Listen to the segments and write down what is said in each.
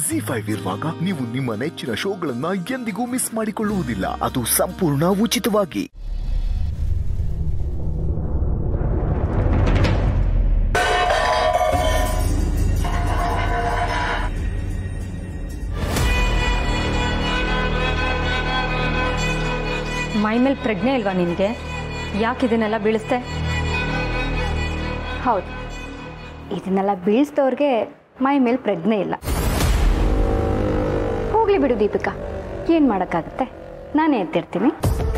G five ಇರುವಾಗ ನೀವು ನಿಮ್ಮ ನೆಚ್ಚಿನ ಶೋಗಳನ್ನ ಎಂದಿಗೂ ಮಿಸ್ ಮಾಡಿಕೊಳ್ಳುವುದಿಲ್ಲ ಅದು ಸಂಪೂರ್ಣ ಉಚಿತವಾಗಿ ಮೈ ಮೇಲೆ ಪ್ರಜ್ಞೆ ಇಲ್ವಾ ನಿನಗೆ ಯಾಕೆ ಇದನ್ನೆಲ್ಲ ಬೀಳಿಸ್ದೆ ಹೌದು ಇದನ್ನೆಲ್ಲ ಬೀಳಿಸ್ದವ್ರಿಗೆ ಮೈ ಮೇಲೆ ಪ್ರಜ್ಞೆ ಇಲ್ಲ ಹೋಗ್ಲಿ ಬಿಡು ದೀಪಿಕಾ ಏನು ಮಾಡೋಕ್ಕಾಗತ್ತೆ ನಾನೇ ಎತ್ತಿರ್ತೀನಿ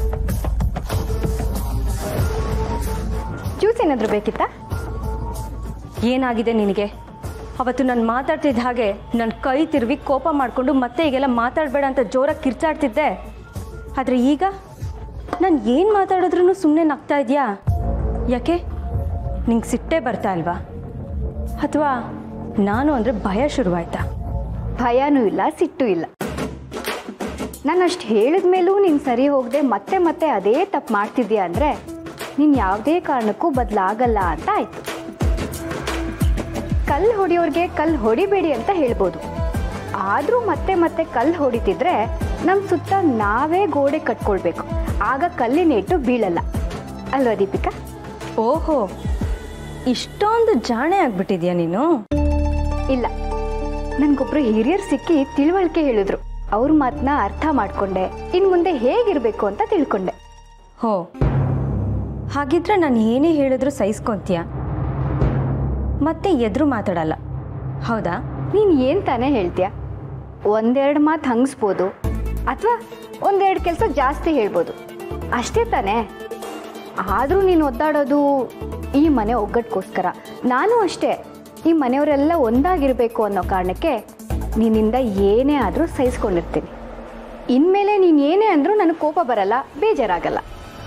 ಜ್ಯೂಸ್ ಏನಾದರೂ ಬೇಕಿತ್ತಾ ಏನಾಗಿದೆ ನಿನಗೆ ಅವತ್ತು ನಾನು ಮಾತಾಡ್ತಿದ್ದ ಹಾಗೆ ನನ್ನ ಕೈ ತಿರುವಿ ಕೋಪ ಮಾಡಿಕೊಂಡು ಮತ್ತೆ ಈಗೆಲ್ಲ ಮಾತಾಡಬೇಡ ಅಂತ ಜೋರಾಗಿ ಕಿರ್ಚಾಡ್ತಿದ್ದೆ ಆದರೆ ಈಗ ನಾನು ಏನು ಮಾತಾಡಿದ್ರೂ ಸುಮ್ಮನೆ ನಗ್ತಾ ಇದೆಯಾ ಯಾಕೆ ನಿಂಗೆ ಸಿಟ್ಟೆ ಬರ್ತಾ ಅಲ್ವಾ ಅಥವಾ ನಾನು ಅಂದರೆ ಭಯ ಶುರುವಾಯ್ತಾ ಭಯನೂ ಇಲ್ಲ ಸಿಟ್ಟು ಇಲ್ಲ ನಾನು ಅಷ್ಟು ಹೇಳಿದ ಮೇಲೂ ನೀನು ಸರಿ ಹೋಗದೆ ಮತ್ತೆ ಮತ್ತೆ ಅದೇ ತಪ್ಪು ಮಾಡ್ತಿದ್ಯಾ ಅಂದರೆ ನೀನು ಯಾವುದೇ ಕಾರಣಕ್ಕೂ ಬದಲಾಗಲ್ಲ ಅಂತ ಆಯಿತು ಕಲ್ಲು ಹೊಡೆಯೋರಿಗೆ ಕಲ್ಲು ಹೊಡಿಬೇಡಿ ಅಂತ ಹೇಳ್ಬೋದು ಆದರೂ ಮತ್ತೆ ಮತ್ತೆ ಕಲ್ಲು ಹೊಡಿತಿದ್ರೆ ನಮ್ಮ ಸುತ್ತ ನಾವೇ ಗೋಡೆ ಕಟ್ಕೊಳ್ಬೇಕು ಆಗ ಕಲ್ಲಿನೇಟು ಬೀಳಲ್ಲ ಅಲ್ವಾ ದೀಪಿಕಾ ಓಹೋ ಇಷ್ಟೊಂದು ಜಾಣೆ ಆಗ್ಬಿಟ್ಟಿದ್ಯಾ ನೀನು ಇಲ್ಲ ನನಗೊಬ್ರು ಹಿರಿಯರು ಸಿಕ್ಕಿ ತಿಳುವಳಿಕೆ ಹೇಳಿದ್ರು ಅವ್ರ ಮಾತನ್ನ ಅರ್ಥ ಮಾಡ್ಕೊಂಡೆ ಇನ್ನು ಮುಂದೆ ಹೇಗಿರಬೇಕು ಅಂತ ತಿಳ್ಕೊಂಡೆ ಹೋ ಹಾಗಿದ್ರೆ ನಾನು ಏನೇ ಹೇಳಿದ್ರು ಸಹಿಸ್ಕೊಂತೀಯ ಮತ್ತೆ ಎದುರು ಮಾತಾಡಲ್ಲ ಹೌದಾ ನೀನು ಏನು ತಾನೇ ಹೇಳ್ತೀಯ ಒಂದೆರಡು ಮಾತು ಹಂಗಿಸ್ಬೋದು ಅಥವಾ ಒಂದೆರಡು ಕೆಲಸ ಜಾಸ್ತಿ ಹೇಳ್ಬೋದು ಅಷ್ಟೇ ತಾನೇ ಆದರೂ ನೀನು ಒದ್ದಾಡೋದು ಈ ಮನೆ ಒಗ್ಗಟ್ಗೋಸ್ಕರ ನಾನು ಅಷ್ಟೇ ಈ ಮನೆಯವರೆಲ್ಲ ಒಂದಾಗಿರಬೇಕು ಅನ್ನೋ ಕಾರಣಕ್ಕೆ ನಿನ್ನಿಂದ ಏನೇ ಆದರೂ ಸಹಿಸ್ಕೊಂಡಿರ್ತೀನಿ ಇನ್ಮೇಲೆ ನೀನು ಏನೇ ಅಂದರೂ ನನಗೆ ಕೋಪ ಬರಲ್ಲ ಬೇಜಾರಾಗಲ್ಲ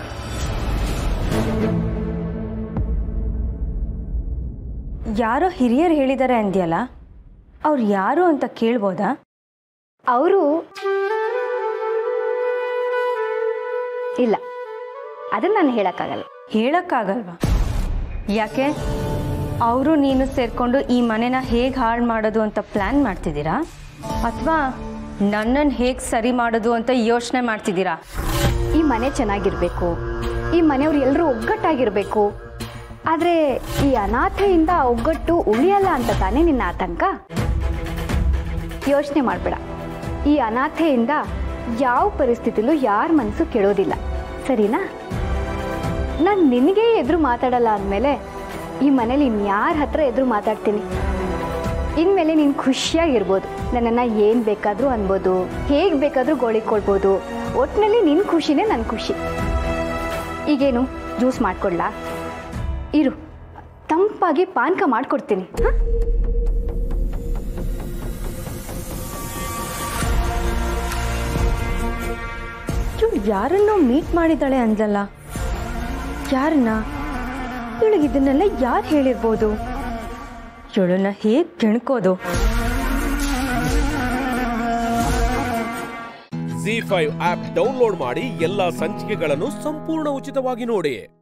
ಯಾರೋ ಹಿರಿಯರು ಹೇಳಿದ್ದಾರೆ ಅಂದ್ಯಲ್ಲ ಅವ್ರು ಯಾರು ಅಂತ ಕೇಳ್ಬೋದಾ ಅವರು ಇಲ್ಲ ಅದನ್ನು ನಾನು ಹೇಳೋಕ್ಕಾಗಲ್ಲ ಹೇಳಕ್ಕಾಗಲ್ವಾ ಯಾಕೆ ಅವರು ನೀನು ಸೇರ್ಕೊಂಡು ಈ ಮನೆನ ಹೇಗೆ ಹಾಳು ಮಾಡೋದು ಅಂತ ಪ್ಲ್ಯಾನ್ ಮಾಡ್ತಿದ್ದೀರಾ ಅಥವಾ ನನ್ನನ್ನು ಹೇಗೆ ಸರಿ ಮಾಡೋದು ಅಂತ ಯೋಚನೆ ಮಾಡ್ತಿದ್ದೀರಾ ಈ ಮನೆ ಚೆನ್ನಾಗಿರ್ಬೇಕು ಈ ಮನೆಯವ್ರು ಎಲ್ಲರೂ ಒಗ್ಗಟ್ಟಾಗಿರ್ಬೇಕು ಆದರೆ ಈ ಅನಾಥೆಯಿಂದ ಆ ಒಗ್ಗಟ್ಟು ಉಳಿಯಲ್ಲ ಅಂತ ತಾನೇ ನಿನ್ನ ಆತಂಕ ಯೋಚನೆ ಮಾಡಬೇಡ ಈ ಅನಾಥೆಯಿಂದ ಯಾವ ಪರಿಸ್ಥಿತಿಲೂ ಯಾರ ಮನಸ್ಸು ಕೆಡೋದಿಲ್ಲ ಸರಿನಾ ನಾನು ನಿನಗೆ ಎದುರು ಮಾತಾಡಲ್ಲ ಅಂದಮೇಲೆ ಈ ಮನೇಲಿ ಇನ್ಯಾರ ಹತ್ರ ಎದುರು ಮಾತಾಡ್ತೀನಿ ಇನ್ಮೇಲೆ ನೀನು ಖುಷಿಯಾಗಿರ್ಬೋದು ನನ್ನನ್ನು ಏನು ಬೇಕಾದರೂ ಅನ್ಬೋದು ಹೇಗೆ ಬೇಕಾದರೂ ಗೋಳಿಕೊಳ್ಬೋದು ಒಟ್ಟಿನಲ್ಲಿ ನಿನ್ನ ಖುಷಿನೇ ನನ್ನ ಖುಷಿ ಈಗೇನು ಜ್ಯೂಸ್ ಮಾಡ್ಕೊಡ್ಲಾ ಇರು ತಂಪಾಗಿ ಪಾನಕ ಮಾಡ್ಕೊಡ್ತೀನಿ ಹಾಂ ಇವಳು ಯಾರನ್ನೋ ಮೀಟ್ ಮಾಡಿದ್ದಾಳೆ ಅಂದ್ಲಲ್ಲ ಯಾರನ್ನ ಇವಳಿಗೆ ಇದನ್ನೆಲ್ಲ ಯಾರು ಹೇಳಿರ್ಬೋದು ಇವಳನ್ನ ಹೇಗೆ ಕೆಣ್ಕೋದು ಜಿ ಫೈವ್ ಆಪ್ ಡೌನ್ಲೋಡ್ ಮಾಡಿ ಎಲ್ಲಾ ಸಂಚಿಕೆಗಳನ್ನು ಸಂಪೂರ್ಣ ಉಚಿತವಾಗಿ ನೋಡಿ